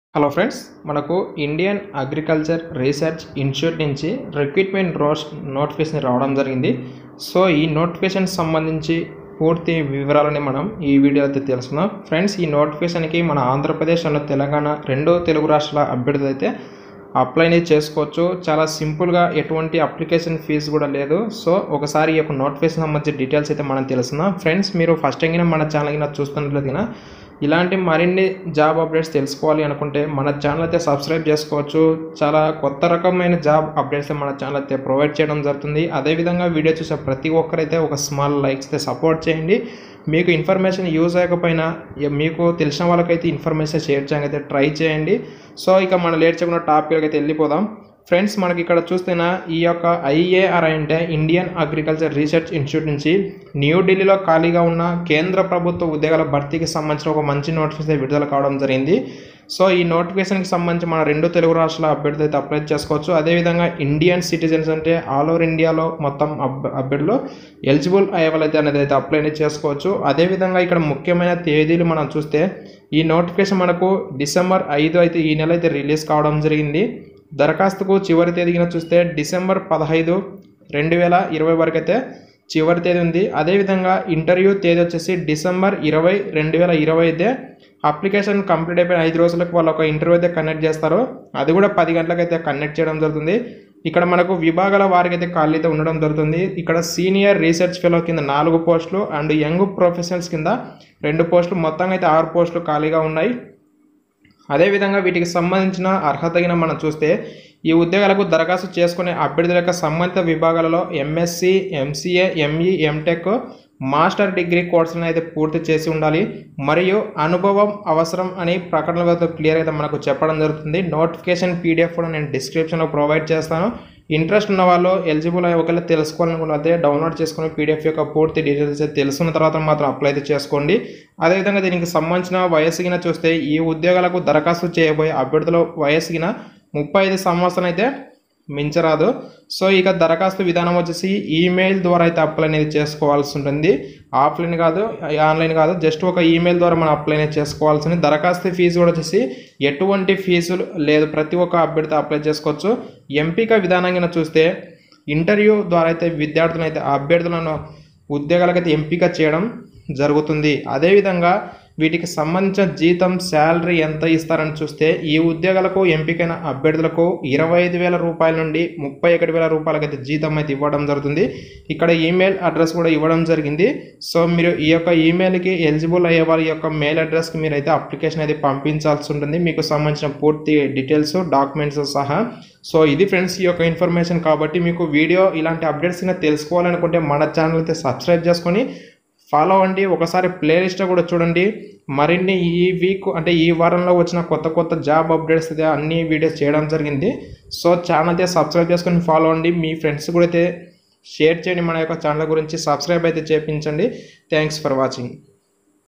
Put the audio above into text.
hello friends మనకు Indian agriculture research institute నుంచి recruitment రోస్ నోటిఫికేషన్ రావడం జరిగింది సో ఈ నోటిఫికేషన్ సంబంధించి పూర్తి వివరాలని మనం ఈ వీడియో అయితే తెలుసుకుందాం ఫ్రెండ్స్ ఈ నోటిఫికేషన్కి మన ఆంధ్రప్రదేశ్ అండ్ తెలంగాణ రెండు తెలుగు రాష్ట్రాల అభ్యర్థులు అయితే అప్లై అనేది చేసుకోవచ్చు చాలా సింపుల్గా ఎటువంటి అప్లికేషన్ ఫీజు కూడా లేదు సో ఒకసారి ఈ యొక్క నోటిఫికేషన్ సంబంధించి డీటెయిల్స్ అయితే మనం తెలుసుకుందాం ఫ్రెండ్స్ మీరు ఫస్ట్ అయినా మన ఛానల్ కింద చూస్తున్నట్లయితే ఇలాంటి మరిన్ని జాబ్ అప్డేట్స్ తెలుసుకోవాలి అనుకుంటే మన ఛానల్ అయితే సబ్స్క్రైబ్ చేసుకోవచ్చు చాలా కొత్త రకమైన జాబ్ అప్డేట్స్ మన ఛానల్ అయితే ప్రొవైడ్ చేయడం జరుగుతుంది అదేవిధంగా వీడియో చూసే ప్రతి ఒక్కరైతే ఒక స్మాల్ లైక్స్ అయితే సపోర్ట్ చేయండి మీకు ఇన్ఫర్మేషన్ యూజ్ అయ్యకపోయినా ఇక మీకు తెలిసిన వాళ్ళకైతే ఇన్ఫర్మేషన్ షేర్ చేయడానికి అయితే ట్రై చేయండి సో ఇక మనం లేట్ చేయకుండా టాపిక్ అయితే వెళ్ళిపోదాం ఫ్రెండ్స్ మనకి ఇక్కడ చూస్తేనా ఈ యొక్క ఐఏఆర్ అంటే ఇండియన్ అగ్రికల్చర్ రీసెర్చ్ ఇన్స్టిట్యూట్ నుంచి న్యూఢిల్లీలో ఖాళీగా ఉన్న కేంద్ర ప్రభుత్వ ఉద్యోగాల భర్తీకి సంబంధించిన ఒక మంచి నోటిఫికేషన్ విడుదల కావడం జరిగింది సో ఈ నోటిఫికేషన్కి సంబంధించి మన రెండు తెలుగు రాష్ట్రాల అభ్యర్థులు అయితే అప్లై చేసుకోవచ్చు అదేవిధంగా ఇండియన్ సిటిజన్స్ అంటే ఆల్ ఓవర్ ఇండియాలో మొత్తం అబ్ అభ్యర్థులు ఎలిజిబుల్ అయ్యే వాళ్ళైతే అనేది అయితే అప్లై అనేది చేసుకోవచ్చు అదేవిధంగా ఇక్కడ ముఖ్యమైన తేదీలు మనం చూస్తే ఈ నోటిఫికేషన్ మనకు డిసెంబర్ ఐదు అయితే ఈ నెల అయితే రిలీజ్ కావడం జరిగింది దరఖాస్తుకు చివరి తేదీన చూస్తే డిసెంబర్ పదహైదు రెండు వేల ఇరవై వరకు అయితే చివరి తేదీ ఉంది అదేవిధంగా ఇంటర్వ్యూ తేదీ వచ్చేసి డిసెంబర్ ఇరవై రెండు వేల ఇరవై అయితే అప్లికేషన్ కంప్లీట్ అయిపోయిన ఐదు రోజులకు వాళ్ళు ఒక ఇంటర్వ్యూ అయితే కండక్ట్ చేస్తారు అది కూడా పది గంటలకు అయితే కండక్ట్ చేయడం జరుగుతుంది ఇక్కడ మనకు విభాగాల వారికి అయితే ఖాళీ అయితే ఉండడం జరుగుతుంది ఇక్కడ సీనియర్ రీసెర్చ్ ఫెలో కింద నాలుగు పోస్టులు అండ్ యంగ్ ప్రొఫెషనల్స్ కింద రెండు పోస్టులు మొత్తంగా అయితే ఆరు పోస్టులు ఖాళీగా ఉన్నాయి అదేవిధంగా వీటికి సంబంధించిన అర్హత గిన మనం చూస్తే ఈ ఉద్యోగాలకు దరఖాస్తు చేసుకునే అభ్యర్థుల యొక్క సంబంధిత విభాగాలలో MSc MCA ME MTech master degree కోర్సులను అయితే పూర్తి చేసి ఉండాలి మరియు అనుభవం అవసరం అని ప్రకటనలతో క్లియర్ అయితే మనకు చెప్పడం జరుగుతుంది నోటిఫికేషన్ పీడిఎఫ్ కూడా నేను డిస్క్రిప్షన్లో ప్రొవైడ్ చేస్తాను ఇంట్రెస్ట్ ఉన్న వాళ్ళు ఎలిజిబుల్ అయ్యి ఒకవేళ తెలుసుకోవాలనుకున్నట్లయితే డౌన్లోడ్ చేసుకుని పీడిఎఫ్ యొక్క పూర్తి డీటెయిల్స్ అయితే తెలుసుకున్న తర్వాత మాత్రం అప్లై అయితే చేసుకోండి అదేవిధంగా దీనికి సంబంధించిన వయసు గిన చూస్తే ఈ ఉద్యోగాలకు దరఖాస్తు చేయబోయే అభ్యర్థుల వయసు గిన ముప్పై ఐదు సంవత్సరం అయితే మించరాదు సో ఇక దరఖాస్తు విధానం వచ్చేసి ఈమెయిల్ ద్వారా అయితే అప్లై అనేది చేసుకోవాల్సి ఉంటుంది ఆఫ్లైన్ కాదు ఆన్లైన్ కాదు జస్ట్ ఒక ఈమెయిల్ ద్వారా మనం అప్లై అనేది చేసుకోవాల్సి ఉంది దరఖాస్తు ఫీజు కూడా వచ్చేసి ఎటువంటి ఫీజులు లేదు ప్రతి ఒక్క అభ్యర్థి అప్లై చేసుకోవచ్చు ఎంపిక విధానం కింద చూస్తే ఇంటర్వ్యూ ద్వారా అయితే విద్యార్థులను అయితే అభ్యర్థులను ఉద్యోగాలకైతే ఎంపిక చేయడం జరుగుతుంది అదేవిధంగా వీటికి సంబంధించిన జీతం శాలరీ ఎంత ఇస్తారని చూస్తే ఈ ఉద్యోగాలకు ఎంపికైన అభ్యర్థులకు ఇరవై ఐదు వేల రూపాయల నుండి ముప్పై ఒకటి వేల రూపాయలకైతే జీతం అయితే ఇవ్వడం జరుగుతుంది ఇక్కడ ఈమెయిల్ అడ్రస్ కూడా ఇవ్వడం జరిగింది సో మీరు ఈ యొక్క ఈమెయిల్కి ఎలిజిబుల్ అయ్యే వాళ్ళ యొక్క మెయిల్ అడ్రస్కి మీరు అయితే అప్లికేషన్ అయితే పంపించాల్సి ఉంటుంది మీకు సంబంధించిన పూర్తి డీటెయిల్స్ డాక్యుమెంట్స్ సహా సో ఇది ఫ్రెండ్స్ ఈ యొక్క ఇన్ఫర్మేషన్ కాబట్టి మీకు వీడియో ఇలాంటి అప్డేట్స్ తెలుసుకోవాలనుకుంటే మన ఛానల్ అయితే సబ్స్క్రైబ్ చేసుకొని ఫాలో అవ్వండి ఒకసారి ప్లేలిస్ట్ కూడా చూడండి మరిన్ని ఈ వీక్ అంటే ఈ వారంలో వచ్చిన కొత్త కొత్త జాబ్ అప్డేట్స్ అయితే అన్ని వీడియోస్ చేయడం జరిగింది సో ఛానల్ అయితే సబ్స్క్రైబ్ చేసుకొని ఫాలో అవ్వండి మీ ఫ్రెండ్స్ కూడా అయితే షేర్ చేయండి మన యొక్క ఛానల్ గురించి సబ్స్క్రైబ్ అయితే చేయించండి థ్యాంక్స్ ఫర్ వాచింగ్